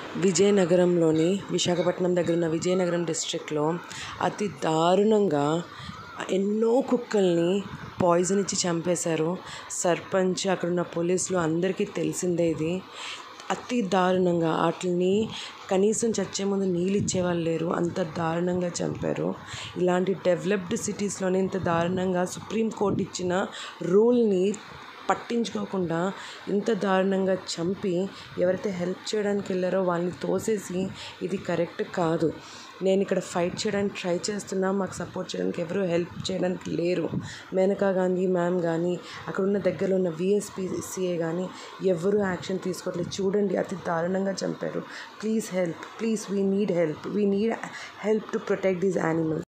విజయనగరంలోని విశాఖపట్నం దగ్గర ఉన్న విజయనగరం డిస్ట్రిక్ట్లో అతి దారుణంగా ఎన్నో కుక్కల్ని పాయిజన్ ఇచ్చి చంపేశారు సర్పంచ్ అక్కడున్న పోలీసులు అందరికీ తెలిసిందే ఇది అతి దారుణంగా వాటిని కనీసం చచ్చే ముందు నీళ్ళు ఇచ్చేవాళ్ళు లేరు అంత దారుణంగా చంపారు ఇలాంటి డెవలప్డ్ సిటీస్లోనే ఇంత దారుణంగా సుప్రీంకోర్టు ఇచ్చిన రూల్ని పట్టించుకోకుండా ఇంత దారుణంగా చంపి ఎవరైతే హెల్ప్ చేయడానికి వెళ్ళారో వాళ్ళని తోసేసి ఇది కరెక్ట్ కాదు నేను ఇక్కడ ఫైట్ చేయడానికి ట్రై చేస్తున్నా మాకు సపోర్ట్ చేయడానికి ఎవరు హెల్ప్ చేయడానికి లేరు మేనకా గాంధీ మ్యామ్ కానీ అక్కడ ఉన్న దగ్గరలో ఉన్న విఎస్పిసిఏ కానీ ఎవరు యాక్షన్ తీసుకోవట్లేదు చూడండి అతి దారుణంగా చంపారు please help please we need help we need help to protect these animals